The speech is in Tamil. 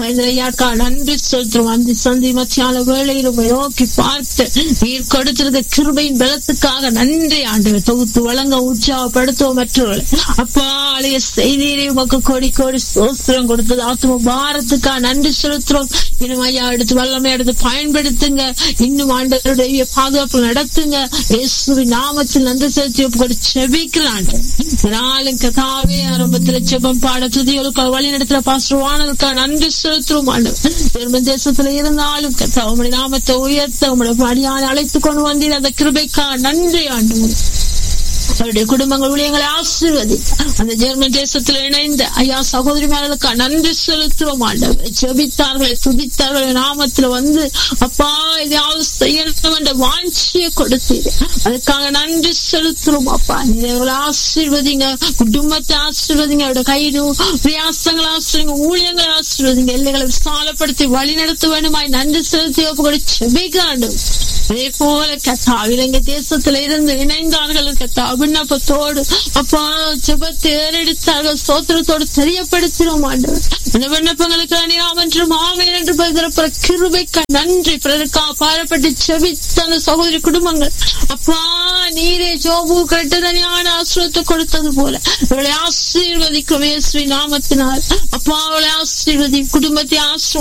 ஐயா நன்றி செலுத்துறோம் அந்த சந்தி மத்தியான வேளையில் உம்மை நோக்கி பார்த்து நீர் கொடுத்திருந்த கிருபையின் பலத்துக்காக நன்றி ஆண்டவர் தொகுத்து வழங்க உற்சாகப்படுத்துவோம் மற்றவர்கள் அப்பா அழைய செய்தியை உமக்கு கோடி கோடி சோஸ்திரம் கொடுத்தது ஆத்ம பாரத்துக்காக நன்றி செலுத்துறோம் இன்னும் ஐயா எடுத்து வல்லமை எடுத்து பயன்படுத்துங்க இன்னும் ஆண்டவருடைய பாதுகாப்பு நடத்துங்க இயேசுவின் நாமத்தில் நன்றி செலுத்தி ஒப்புக்கொடு செபிக்கிறான் நாளும் கதாவே ஆரம்பத்தில் செபம் பாட துதிகளுக்கு வழி நடத்துற பாசுவானதுக்காக நன்றி செலுத்துறோம் ஆண்டவர் ஜெர்மன் தேசத்துல இருந்தாலும் கத்தா உங்களுடைய நாமத்தை உயர்த்த உங்களுடைய அடியான அழைத்து கொண்டு வந்தீர் அந்த கிருபைக்காக நன்றி ஆண்டவர் அவருடைய குடும்பங்கள் ஊழியங்களை ஆசீர்வதி அந்த ஜெர்மன் தேசத்தில் இணைந்த ஐயா சகோதரிமார்களுக்கு நன்றி செலுத்துறோம் ஆண்டவர் ஜெபித்தார்களை துதித்தார்கள் நாமத்துல வந்து அப்பா இதையாவது செய்யணும் என்ற வாஞ்சியை கொடுத்தீர் அதுக்காக நன்றி செலுத்துறோம் அப்பா நீங்களை ஆசீர்வதிங்க குடும்பத்தை ஆசீர்வதிங்க அவருடைய கைது பிரயாசங்களை ஆசிரியங்க ஊழியங்களை ஆசீர்வதிங்க எல்லைகளை விசாலப்படுத்தி வழி நடத்த வேண்டுமாய் நன்றி செலுத்தி கூட செபிக்காண்டும் அதே போல கத்தா இலங்கை தேசத்துல இருந்து இணைந்தார்கள் கத்தா விண்ணப்பத்தோடு அப்பா ஜெபத்தை ஏறெடுத்தார்கள் சோத்திரத்தோடு தெரியப்படுத்தினோம் ஆண்டவர் இந்த விண்ணப்பங்களுக்கு அணியாம் என்றும் ஆவேன் என்று பதிரப்புற கிருபைக்க நன்றி பிறருக்கா பாரப்பட்டு செபித்த அந்த சகோதரி குடும்பங்கள் அப்பா நீரே ஜோபு கட்டுதனியான ஆசிரியத்தை கொடுத்தது போல அவளை ஆசீர்வதிக்கும் இயேசுவின் நாமத்தினால் அப்பா அவளை ஆசீர்வதி குடும்பத்தை ஆசிர்வதி